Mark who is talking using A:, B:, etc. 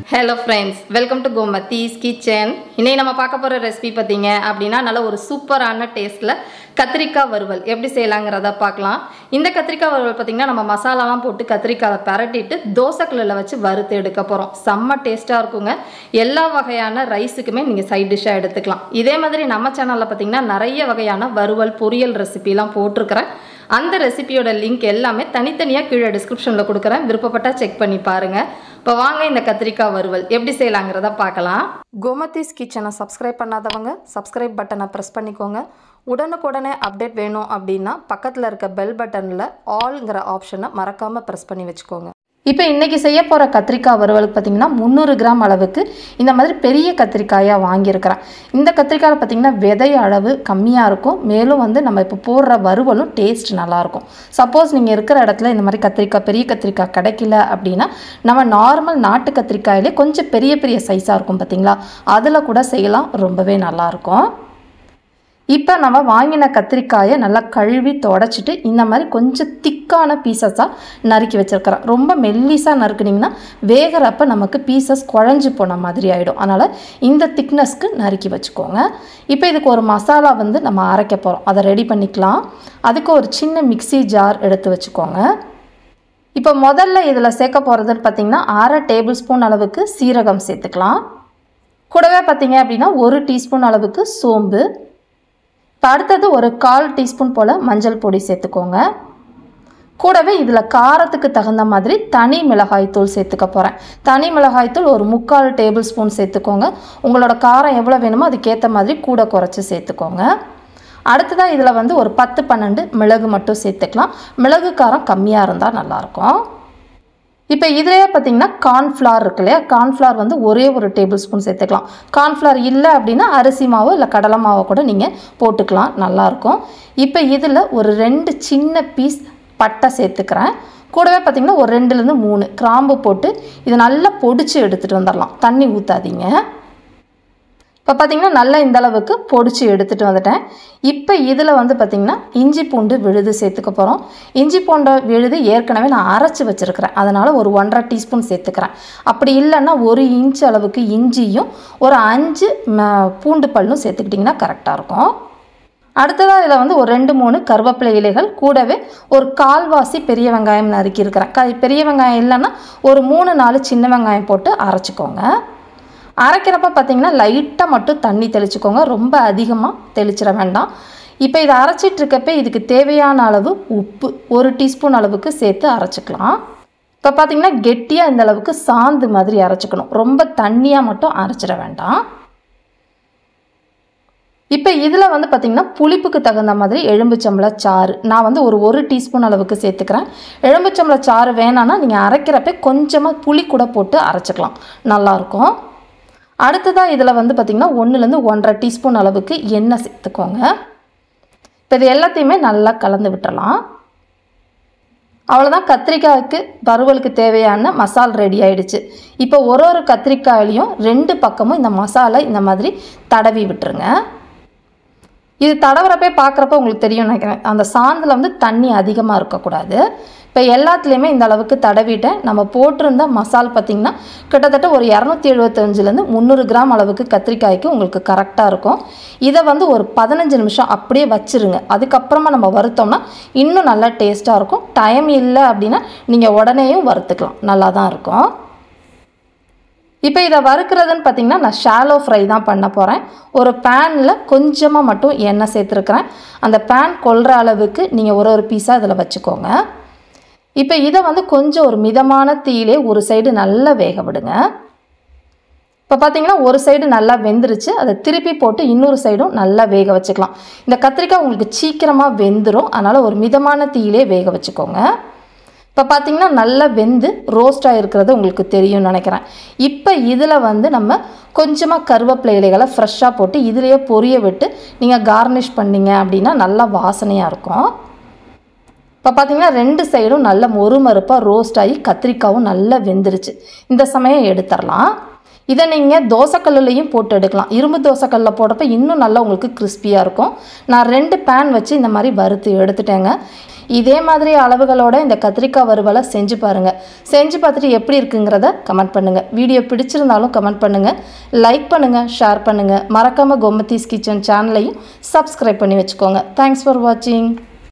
A: hello friends welcome to Gomathi's kitchen இன்னைக்கு நம்ம பார்க்க போகிற ரெசிபி பார்த்தீங்க அப்படின்னா நல்ல ஒரு சூப்பரான டேஸ்ட்டில் கத்திரிக்காய் வறுவல் எப்படி செய்யலாங்கிறத பார்க்கலாம் இந்த கத்திரிக்காய் வறுவல் பார்த்தீங்கன்னா நம்ம மசாலாலாம் போட்டு கத்திரிக்காயை பரட்டிட்டு தோசைக்கல்லில் வச்சு வறுத்து எடுக்க போகிறோம் செம்ம டேஸ்ட்டாக இருக்குங்க எல்லா வகையான ரைஸுக்குமே நீங்கள் சைட் டிஷ்ஷாக எடுத்துக்கலாம் இதே மாதிரி நம்ம சேனலில் பார்த்தீங்கன்னா நிறைய வகையான வறுவல் பொரியல் ரெசிபிலாம் போட்டிருக்கிறேன் அந்த ரெசிபியோட லிங்க் எல்லாமே தனித்தனியாக கீழே டிஸ்கிரிப்ஷனில் கொடுக்குறேன் விருப்பப்பட்டால் செக் பண்ணி பாருங்கள் இப்போ வாங்க இந்த கத்திரிக்காய் வறுவல் எப்படி செய்யலாங்கிறத பார்க்கலாம் கோமதீஸ் கிச்சனை சப்ஸ்கிரைப் பண்ணாதவங்க சப்ஸ்கிரைப் பட்டனை ப்ரெஸ் பண்ணிக்கோங்க உடனுக்குடனே அப்டேட் வேணும் அப்படின்னா பக்கத்தில் இருக்க பெல் பட்டனில் ஆல்ங்கிற ஆப்ஷனை மறக்காமல் ப்ரெஸ் பண்ணி வச்சுக்கோங்க இப்போ இன்றைக்கி செய்ய போகிற கத்திரிக்காய் வறுவலுக்கு பார்த்திங்கன்னா முந்நூறு கிராம் அளவுக்கு இந்த மாதிரி பெரிய கத்திரிக்காயாக வாங்கியிருக்கிறேன் இந்த கத்திரிக்காயில் பார்த்திங்கன்னா விதை அளவு கம்மியாக இருக்கும் மேலும் வந்து நம்ம இப்போ போடுற வறுவலும் டேஸ்ட் நல்லாயிருக்கும் சப்போஸ் நீங்கள் இருக்கிற இடத்துல இந்த மாதிரி கத்திரிக்காய் பெரிய கத்திரிக்காய் கிடைக்கல அப்படின்னா நம்ம நார்மல் நாட்டு கத்திரிக்காயிலே கொஞ்சம் பெரிய பெரிய சைஸாக இருக்கும் பார்த்திங்களா அதில் கூட செய்யலாம் ரொம்பவே நல்லாயிருக்கும் இப்போ நம்ம வாங்கின கத்திரிக்காயை நல்லா கழுவி தொடச்சிட்டு இந்த மாதிரி கொஞ்சம் திக்கான பீசஸாக நறுக்கி வச்சுருக்கிறேன் ரொம்ப மெல்லிஸாக நறுக்குனிங்கன்னா வேகிறப்ப நமக்கு பீசஸ் குழஞ்சி போன மாதிரி ஆகிடும் அதனால் இந்த திக்னஸ்க்கு நறுக்கி வச்சுக்கோங்க இப்போ இதுக்கு ஒரு மசாலா வந்து நம்ம அரைக்க போகிறோம் அதை ரெடி பண்ணிக்கலாம் அதுக்கு ஒரு சின்ன மிக்சி ஜார் எடுத்து வச்சுக்கோங்க இப்போ முதல்ல இதில் சேர்க்க போகிறதுன்னு பார்த்திங்கன்னா அரை டேபிள் ஸ்பூன் அளவுக்கு சீரகம் சேர்த்துக்கலாம் கூடவே பார்த்திங்க அப்படின்னா ஒரு டீஸ்பூன் அளவுக்கு சோம்பு இப்போ அடுத்தது ஒரு கால் டீஸ்பூன் போல் மஞ்சள் பொடி சேர்த்துக்கோங்க கூடவே இதில் காரத்துக்கு தகுந்த மாதிரி தனி மிளகாய்த்தூள் சேர்த்துக்க போகிறேன் தனி மிளகாய்த்தூள் ஒரு முக்கால் டேபிள் ஸ்பூன் சேர்த்துக்கோங்க உங்களோட காரம் எவ்வளோ வேணுமோ அதுக்கேற்ற மாதிரி கூட குறைச்சி சேர்த்துக்கோங்க அடுத்ததாக இதில் வந்து ஒரு பத்து பன்னெண்டு மிளகு மட்டும் சேர்த்துக்கலாம் மிளகு காரம் கம்மியாக இருந்தால் நல்லாயிருக்கும் இப்போ இதிலேயே பார்த்தீங்கன்னா கார்ன்ஃப்ளவர் இருக்கு இல்லையா கார்ன்ஃப்ளவர் வந்து ஒரே ஒரு டேபிள் ஸ்பூன் சேர்த்துக்கலாம் கார்ன்ஃப்ளவர் இல்லை அப்படின்னா அரிசி மாவோ இல்லை கடலை மாவோ கூட நீங்கள் போட்டுக்கலாம் நல்லாயிருக்கும் இப்போ இதில் ஒரு ரெண்டு சின்ன பீஸ் பட்டை சேர்த்துக்கிறேன் கூடவே பார்த்திங்கன்னா ஒரு ரெண்டுலேருந்து மூணு கிராம்பு போட்டு இதை நல்லா பொடிச்சு எடுத்துகிட்டு வந்துடலாம் தண்ணி ஊற்றாதீங்க இப்போ பார்த்திங்கன்னா நல்லா இந்த அளவுக்கு பொடிச்சு எடுத்துகிட்டு வந்துட்டேன் இப்போ இதில் வந்து பார்த்திங்கன்னா இஞ்சி பூண்டு விழுது சேர்த்துக்க போகிறோம் இஞ்சி பூண்டு விழுது ஏற்கனவே நான் அரைச்சி வச்சுருக்கிறேன் அதனால் ஒரு ஒன்றரை டீஸ்பூன் சேர்த்துக்கிறேன் அப்படி இல்லைன்னா ஒரு இன்ச் அளவுக்கு இஞ்சியும் ஒரு அஞ்சு பூண்டு பல்லும் சேர்த்துக்கிட்டிங்கன்னா கரெக்டாக இருக்கும் அடுத்ததாக இதில் வந்து ஒரு ரெண்டு மூணு கருவேப்பிலை இலைகள் கூடவே ஒரு கால்வாசி பெரிய வெங்காயம் நறுக்கியிருக்கிறேன் க பெரிய வெங்காயம் இல்லைன்னா ஒரு மூணு நாலு சின்ன வெங்காயம் போட்டு அரைச்சிக்கோங்க அரைக்கிறப்ப பார்த்திங்கன்னா லைட்டாக மட்டும் தண்ணி தெளிச்சுக்கோங்க ரொம்ப அதிகமாக தெளிச்சிட வேண்டாம் இப்போ இதை அரைச்சிட்ருக்கப்ப இதுக்கு தேவையான அளவு உப்பு ஒரு டீஸ்பூன் அளவுக்கு சேர்த்து அரைச்சிக்கலாம் இப்போ பார்த்திங்கன்னா கெட்டியாக இந்த அளவுக்கு சாந்து மாதிரி அரைச்சிக்கணும் ரொம்ப தண்ணியாக மட்டும் அரைச்சிட வேண்டாம் இப்போ இதில் வந்து பார்த்திங்கன்னா புளிப்புக்கு தகுந்த மாதிரி எலும்புச்சம்பள சாறு நான் வந்து ஒரு ஒரு டீஸ்பூன் அளவுக்கு சேர்த்துக்கிறேன் எலும்புச்சம்பள சாறு வேணான்னா நீங்கள் அரைக்கிறப்ப கொஞ்சமாக புளி கூட போட்டு அரைச்சிக்கலாம் நல்லாயிருக்கும் அடுத்ததாக இதில் வந்து பார்த்திங்கன்னா ஒன்றுலேருந்து ஒன்றரை டீஸ்பூன் அளவுக்கு எண்ணெய் சேர்த்துக்கோங்க இப்போ இது எல்லாத்தையுமே நல்லா கலந்து விட்டுறலாம் அவ்வளோதான் கத்திரிக்காய்க்கு வறுவலுக்கு தேவையான மசால் ரெடி ஆயிடுச்சு இப்போ ஒரு ஒரு கத்திரிக்காயிலையும் ரெண்டு பக்கமும் இந்த மசாலா இந்த மாதிரி தடவி விட்டுருங்க இது தடவுறப்பே பார்க்குறப்ப உங்களுக்கு தெரியும் நினைக்கிறேன் அந்த சாந்தில் வந்து தண்ணி அதிகமாக இருக்கக்கூடாது இப்போ எல்லாத்துலேயுமே இந்த அளவுக்கு தடவிட்டேன் நம்ம போட்டிருந்த மசால் பார்த்திங்கன்னா கிட்டத்தட்ட ஒரு இரநூத்தி எழுபத்தஞ்சிலேருந்து முந்நூறு கிராம் அளவுக்கு கத்திரிக்காய்க்கு உங்களுக்கு கரெக்டாக இருக்கும் இதை வந்து ஒரு பதினஞ்சு நிமிஷம் அப்படியே வச்சுருங்க அதுக்கப்புறமா நம்ம வறுத்தோம்னா இன்னும் நல்லா டேஸ்ட்டாக இருக்கும் டைம் இல்லை அப்படின்னா நீங்கள் உடனேயும் வறுத்துக்கலாம் நல்லா தான் இருக்கும் இப்போ இதை வறுக்கிறதுன்னு பார்த்தீங்கன்னா நான் ஷாலோ ஃப்ரை தான் பண்ண போகிறேன் ஒரு பேனில் கொஞ்சமாக மட்டும் எண்ணெய் சேர்த்துருக்குறேன் அந்த பேன் கொள்கிற அளவுக்கு நீங்கள் ஒரு ஒரு பீஸாக இதில் வச்சுக்கோங்க இப்போ இதை வந்து கொஞ்சம் ஒரு மிதமான தீயிலே ஒரு சைடு நல்லா வேக விடுங்க இப்போ பார்த்தீங்கன்னா ஒரு சைடு நல்லா வெந்துருச்சு அதை திருப்பி போட்டு இன்னொரு சைடும் நல்லா வேக வச்சுக்கலாம் இந்த கத்திரிக்காய் உங்களுக்கு சீக்கிரமாக வெந்துடும் அதனால் ஒரு மிதமான தீயிலே வேக வச்சுக்கோங்க இப்போ பார்த்தீங்கன்னா நல்லா வெந்து ரோஸ்டாக இருக்கிறது உங்களுக்கு தெரியும்னு நினைக்கிறேன் இப்போ இதில் வந்து நம்ம கொஞ்சமாக கருவேப்பிலை இலைகளை ஃப்ரெஷ்ஷாக போட்டு இதிலேயே பொரிய விட்டு நீங்கள் கார்னிஷ் பண்ணிங்க அப்படின்னா நல்லா வாசனையாக இருக்கும் இப்போ பார்த்தீங்கன்னா ரெண்டு சைடும் நல்ல மொறுமறுப்பாக ரோஸ்ட் ஆகி கத்திரிக்காவும் நல்லா வெந்துருச்சு இந்த சமயம் எடுத்துடலாம் இதை நீங்கள் தோசைக்கல்லுலையும் போட்டு எடுக்கலாம் இரும்பு தோசைக்கல்லில் போடுறப்ப இன்னும் நல்லா உங்களுக்கு கிறிஸ்பியாக இருக்கும் நான் ரெண்டு பேன் வச்சு இந்த மாதிரி வறுத்து எடுத்துட்டேங்க இதே மாதிரி அளவுகளோட இந்த கத்திரிக்காய் வறுவலை செஞ்சு பாருங்கள் செஞ்சு பார்த்துட்டு எப்படி இருக்குங்கிறத கமெண்ட் பண்ணுங்கள் வீடியோ பிடிச்சிருந்தாலும் கமெண்ட் பண்ணுங்கள் லைக் பண்ணுங்கள் ஷேர் பண்ணுங்கள் மறக்காமல் கோமத்தீஸ் கிச்சன் சேனலையும் சப்ஸ்கிரைப் பண்ணி வச்சுக்கோங்க தேங்க்ஸ் ஃபார் வாட்சிங்